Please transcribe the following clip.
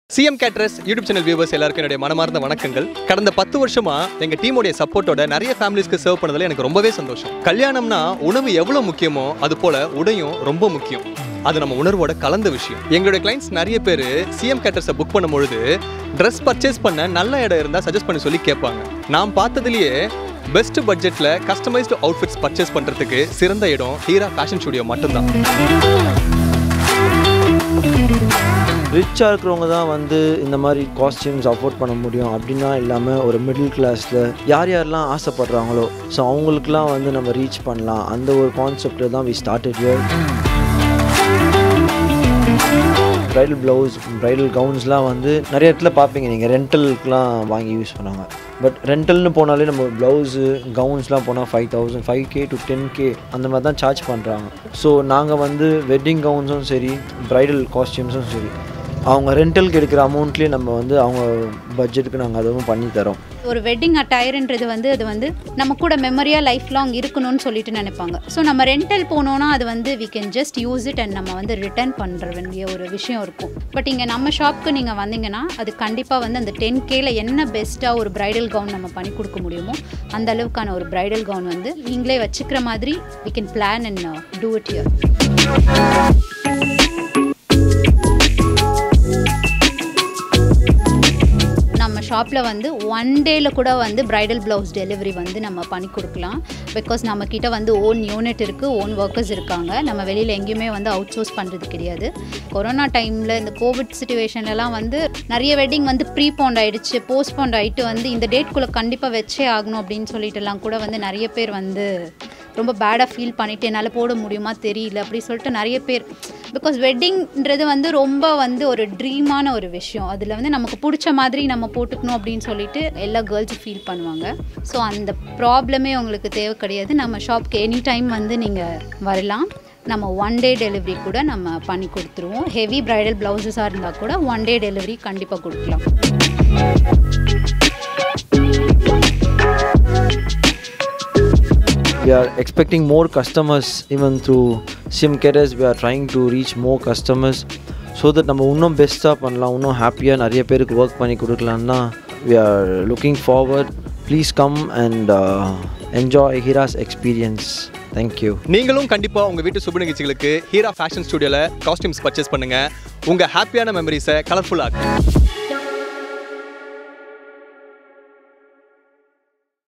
CM caterers YouTube channel viewers எல்லாருக்கும் என்னுடைய மனமார்ந்த வணக்கங்கள் கடந்த பத்து வருஷமா எங்க டீமோடைய சப்போர்ட்டோட நிறைய ஃபேமிலிஸ்க்கு சர்வ் பண்ணதுல எனக்கு ரொம்பவே சந்தோஷம் கல்யாணம்னா உணவு எவ்வளவு முக்கியமோ அது போல உடையும் ரொம்ப முக்கியம் அது நம்ம உணர்வோட கலந்த விஷயம் எங்களுடைய கிளைண்ட்ஸ் நிறைய பேர் சிஎம் கேட்டர்ஸை புக் பண்ணும் பொழுது ட்ரெஸ் பர்ச்சேஸ் பண்ண நல்ல இடம் இருந்தால் சஜஸ்ட் பண்ணி சொல்லி கேட்பாங்க நான் பார்த்ததுலேயே பெஸ்ட் பட்ஜெட்டில் கஸ்டமைஸ்டு அவுட்ஃபிட்ஸ் பர்ச்சேஸ் பண்ணுறதுக்கு சிறந்த இடம் ஹீரா ஃபேஷன் ஸ்டுடியோ மட்டும்தான் ரிச்சாக இருக்கிறவங்க தான் வந்து இந்த மாதிரி காஸ்டியூம்ஸ் அஃபோர்ட் பண்ண முடியும் அப்படின்னா இல்லாமல் ஒரு மிடில் கிளாஸில் யார் யாரெல்லாம் ஆசைப்படுறாங்களோ ஸோ அவங்களுக்குலாம் வந்து நம்ம ரீச் பண்ணலாம் அந்த ஒரு கான்செப்டில் தான் we started here bridal blouse bridal கவுன்ஸ்லாம் வந்து நிறைய இடத்துல பார்ப்பீங்க நீங்கள் ரெண்டலுக்குலாம் வாங்கி யூஸ் பண்ணுவாங்க பட் ரெண்டல்னு போனாலே நம்ம ப்ளவுஸு கவுன்ஸ்லாம் போனால் five thousand five K to ten K அந்த மாதிரி தான் சார்ஜ் பண்ணுறாங்க ஸோ நாங்கள் வந்து வெட்டிங் கவுன்ஸும் சரி ப்ரைடல் காஸ்டியூம்ஸும் சரி அவங்க ரெண்டலுக்கு எடுக்கிற அமௌண்ட்லேயே நம்ம வந்து அவங்க பட்ஜெட்டுக்கு நாங்கள் அதுவும் பண்ணி தரோம் ஒரு வெட்டிங் அட்டையர்ன்றது வந்து அது வந்து நம்ம கூட மெமரியாக லைஃப் லாங் இருக்கணும்னு சொல்லிட்டு நினைப்பாங்க ஸோ நம்ம ரெண்டல் போனோன்னா அது வந்து we can just use it and நம்ம வந்து ரிட்டர்ன் பண்ணுற வேண்டிய ஒரு விஷயம் இருக்கும் பட் இங்கே நம்ம ஷாப்க்கு நீங்கள் வந்தீங்கன்னா அது கண்டிப்பாக வந்து அந்த டென் கேல என்ன பெஸ்ட்டாக ஒரு பிரைடல் கவுன் நம்ம பண்ணி கொடுக்க முடியுமோ அந்த அளவுக்கான ஒரு பிரைடல் கவுன் வந்து நீங்களே வச்சுக்கிற மாதிரி we can plan and do it here நம்ம ஷாப்பில் வந்து ஒன் டேயில் கூட வந்து பிரைடல் ப்ளவுஸ் டெலிவரி வந்து நம்ம பண்ணி கொடுக்கலாம் பிகாஸ் நம்மக்கிட்ட வந்து ஓன் யூனிட் இருக்குது ஓன் ஒர்க்கர்ஸ் இருக்காங்க நம்ம வெளியில் எங்கேயுமே வந்து அவுட் சோர்ஸ் பண்ணுறது கிடையாது கொரோனா டைமில் இந்த கோவிட் சுச்சுவேஷன்லலாம் வந்து நிறைய வெட்டிங் வந்து ப்ரீபோண்ட் ஆயிடுச்சு போஸ்ட்போண்ட் ஆகிட்டு வந்து இந்த டேட்குள்ளே கண்டிப்பாக வச்சே ஆகணும் அப்படின்னு சொல்லிட்டுலாம் கூட வந்து நிறைய பேர் வந்து ரொம்ப பேடாக ஃபீல் பண்ணிவிட்டு என்னால் போட முடியுமா தெரியல அப்படி சொல்லிட்டு நிறைய பேர் பிகாஸ் வெட்டிங்ன்றது வந்து ரொம்ப வந்து ஒரு ட்ரீமான ஒரு விஷயம் அதில் வந்து நமக்கு பிடிச்ச மாதிரி நம்ம போட்டுக்கணும் அப்படின்னு சொல்லிட்டு எல்லா கேர்ள்ஸும் ஃபீல் பண்ணுவாங்க ஸோ அந்த ப்ராப்ளமே உங்களுக்கு தேவை கிடையாது நம்ம ஷாப்க்கு எனி டைம் வந்து நீங்கள் வரலாம் நம்ம ஒன் டே டெலிவரி கூட நம்ம பண்ணி கொடுத்துருவோம் ஹெவி ப்ரைடல் ப்ளவுஸஸாக இருந்தால் கூட ஒன் டே டெலிவரி கண்டிப்பாக கொடுக்கலாம் we are expecting more customers even through sim cares we are trying to reach more customers so that நம்ம இன்னும் பெஸ்ட்டாக பண்ணலாம் இன்னும் ஹாப்பியாக நிறைய பேருக்கு ஒர்க் பண்ணி கொடுக்கலான்னா we are looking forward please come and uh, enjoy Heera's experience thank you நீங்களும் கண்டிப்பா உங்க வீட்டு சுப நிகழ்ச்சிகளுக்கு ஹீரா ஃபேஷன் ஸ்டுடியோல காஸ்டியூம்ஸ் பர்ச்சேஸ் பண்ணுங்க உங்க ஹாப்பியான மெமரிஸை கலர்ஃபுல்லாக